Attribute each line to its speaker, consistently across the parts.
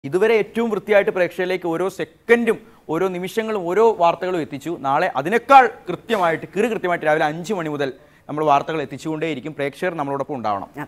Speaker 1: ഇതുവരെ ഏറ്റവും വൃത്തിയായിട്ട് പ്രേക്ഷകരിലേക്ക് ഓരോ സെക്കൻഡും ഓരോ നിമിഷങ്ങളും ഓരോ വാർത്തകളും എത്തിച്ചു നാളെ അതിനേക്കാൾ കൃത്യമായിട്ട് കിറു കൃത്യമായിട്ട് രാവിലെ അഞ്ച് മണി മുതൽ നമ്മൾ വാർത്തകൾ എത്തിച്ചുകൊണ്ടേയിരിക്കും പ്രേക്ഷകർ നമ്മളോടൊപ്പം ഉണ്ടാവണം
Speaker 2: അതെ.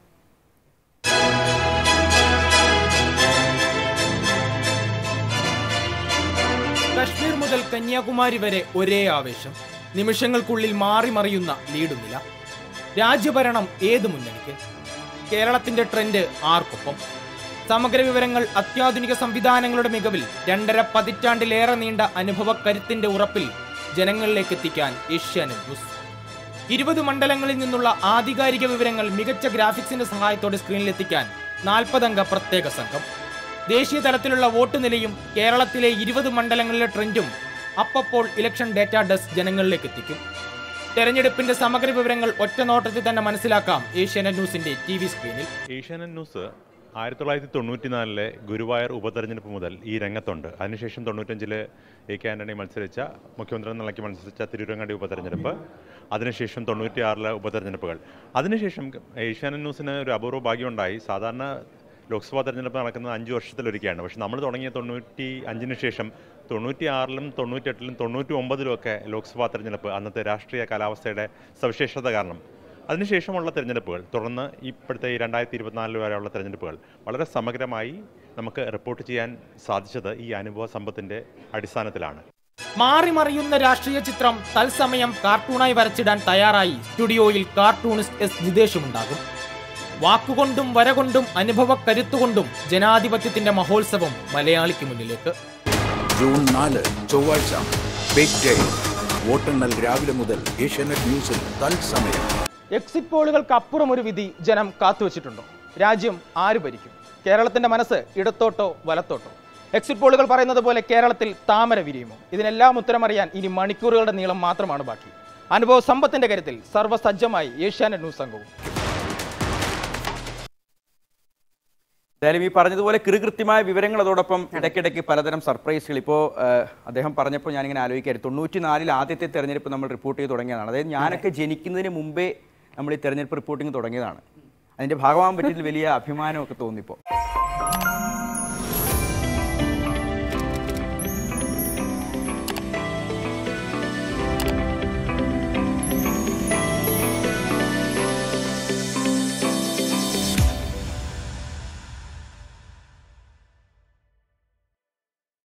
Speaker 3: കശ്മീർ മുതൽ കന്യാകുമാരി വരെ ഒരേ ആവേശം നിമിഷങ്ങൾക്കുള്ളിൽ മാറി മറിയുന്ന ലീഡുനില രാജ്യഭരണം ഏത് മുന്നണിക്ക് കേരളത്തിന്റെ ട്രെൻഡ് ആർക്കൊപ്പം സമഗ്ര വിവരങ്ങൾ അത്യാധുനിക സംവിധാനങ്ങളുടെ മികവിൽ രണ്ടര പതിറ്റാണ്ടിലേറെ നീണ്ട അനുഭവക്കരുത്തിന്റെ ഉറപ്പിൽ ജനങ്ങളിലേക്ക് എത്തിക്കാൻ ഏഷ്യാനെറ്റ് ന്യൂസ് ഇരുപത് മണ്ഡലങ്ങളിൽ നിന്നുള്ള ആധികാരിക വിവരങ്ങൾ മികച്ച ഗ്രാഫിക്സിന്റെ സഹായത്തോടെ സ്ക്രീനിലെത്തിക്കാൻ നാൽപ്പതംഗ പ്രത്യേക സംഘം ദേശീയ തലത്തിലുള്ള വോട്ട് നിലയും കേരളത്തിലെ ഇരുപത് മണ്ഡലങ്ങളിലെ ട്രെൻഡും അപ്പപ്പോൾ ഇലക്ഷൻ ഡേറ്റ ഡെസ്ക് ജനങ്ങളിലേക്ക് എത്തിക്കും തെരഞ്ഞെടുപ്പിന്റെ സമഗ്ര വിവരങ്ങൾ ഒറ്റ നോട്ടത്തിൽ തന്നെ മനസ്സിലാക്കാം ഏഷ്യാനെറ്റ് ന്യൂസിന്റെ ടി വി സ്ക്രീനിൽ
Speaker 4: ഏഷ്യാനെറ്റ് ന്യൂസ് ആയിരത്തി തൊള്ളായിരത്തി തൊണ്ണൂറ്റിനാലിലെ ഗുരുവായൂർ ഉപതെരഞ്ഞെടുപ്പ് മുതൽ ഈ രംഗത്തുണ്ട് അതിനുശേഷം തൊണ്ണൂറ്റഞ്ചിൽ എ കെ ആന്റണി മത്സരിച്ച മുഖ്യമന്ത്രി എന്ന നിലയ്ക്ക് മത്സരിച്ച തിരുവരങ്ങാടി ഉപതെരഞ്ഞെടുപ്പ് അതിനുശേഷം തൊണ്ണൂറ്റിയാറിലെ ഉപതെരഞ്ഞെടുപ്പുകൾ അതിനുശേഷം ഏഷ്യാനെറ്റ് ന്യൂസിന് ഒരു അപൂർവ ഭാഗ്യമുണ്ടായി സാധാരണ ലോക്സഭാ തെരഞ്ഞെടുപ്പ് നടക്കുന്നത് അഞ്ച് വർഷത്തിലൊരിക്കലാണ് പക്ഷെ നമ്മൾ തുടങ്ങിയ തൊണ്ണൂറ്റി അഞ്ചിന് ശേഷം തൊണ്ണൂറ്റി ആറിലും തൊണ്ണൂറ്റെട്ടിലും തൊണ്ണൂറ്റി ഒമ്പതിലും ഒക്കെ ലോക്സഭാ തെരഞ്ഞെടുപ്പ് അന്നത്തെ രാഷ്ട്രീയ കാലാവസ്ഥയുടെ സവിശേഷത കാരണം അതിനുശേഷമുള്ള തെരഞ്ഞെടുപ്പുകൾ തുടർന്ന് ഇപ്പോഴത്തെ ഈ രണ്ടായിരത്തി ഇരുപത്തിനാലിൽ വരെയുള്ള തെരഞ്ഞെടുപ്പുകൾ വളരെ സമഗ്രമായി നമുക്ക് റിപ്പോർട്ട് ചെയ്യാൻ സാധിച്ചത് ഈ അനുഭവ സമ്പത്തിൻ്റെ അടിസ്ഥാനത്തിലാണ്
Speaker 3: മാറി മറിയുന്ന രാഷ്ട്രീയ ചിത്രം തത്സമയം കാർട്ടൂണായി വരച്ചിടാൻ തയ്യാറായി സ്റ്റുഡിയോയിൽ കാർട്ടൂണിസ്റ്റ് എസ് ജിതേഷുമുണ്ടാകും വാക്കുകൊണ്ടും വരകൊണ്ടും അനുഭവ കരുത്തുകൊണ്ടും ജനാധിപത്യത്തിന്റെ മഹോത്സവം മലയാളിക്ക് മുന്നിലേക്ക്
Speaker 5: ജൂൺ നാല് ചൊവ്വാഴ്ച ബിഗ് ഡേ വോട്ടെണ്ണൽ രാവിലെ മുതൽ ഏഷ്യാനെറ്റ് ന്യൂസിൽ തത്സമയം
Speaker 3: എക്സിറ്റ് പോളുകൾക്ക് അപ്പുറം ഒരു വിധി ജനം കാത്തുവച്ചിട്ടുണ്ടോ രാജ്യം ആര് ഭരിക്കും കേരളത്തിന്റെ മനസ്സ് ഇടത്തോട്ടോ വലത്തോട്ടോ എക്സിറ്റ് പോളുകൾ പറയുന്നത് പോലെ കേരളത്തിൽ താമര വിരിയുമോ ഇതിനെല്ലാം ഉത്തരമറിയാൻ ഇനി മണിക്കൂറുകളുടെ നീളം മാത്രമാണ് ബാക്കി അനുഭവ സമ്പത്തിന്റെ കാര്യത്തിൽ സർവ്വസജ്ജമായി ഏഷ്യാനെറ്റ് ന്യൂസ് സംഘവും
Speaker 1: എന്തായാലും ഈ പറഞ്ഞതുപോലെ കൃത്യമായ വിവരങ്ങൾ അതോടൊപ്പം ഇടയ്ക്കിടയ്ക്ക് പലതരം സർപ്രൈസുകൾ ഇപ്പോൾ അദ്ദേഹം പറഞ്ഞപ്പോൾ ഞാനിങ്ങനെ ആലോചിക്കായിരുന്നു തൊണ്ണൂറ്റിനാലിൽ ആദ്യത്തെ തെരഞ്ഞെടുപ്പ് നമ്മൾ റിപ്പോർട്ട് ചെയ്ത് തുടങ്ങിയതാണ് അതായത് ഞാനൊക്കെ ജനിക്കുന്നതിന് മുമ്പേ നമ്മൾ ഈ തെരഞ്ഞെടുപ്പ് റിപ്പോർട്ടിംഗ് തുടങ്ങിയതാണ് അതിന്റെ ഭാഗമാകാൻ പറ്റിയതിൽ വലിയ അഭിമാനമൊക്കെ തോന്നിപ്പോൾ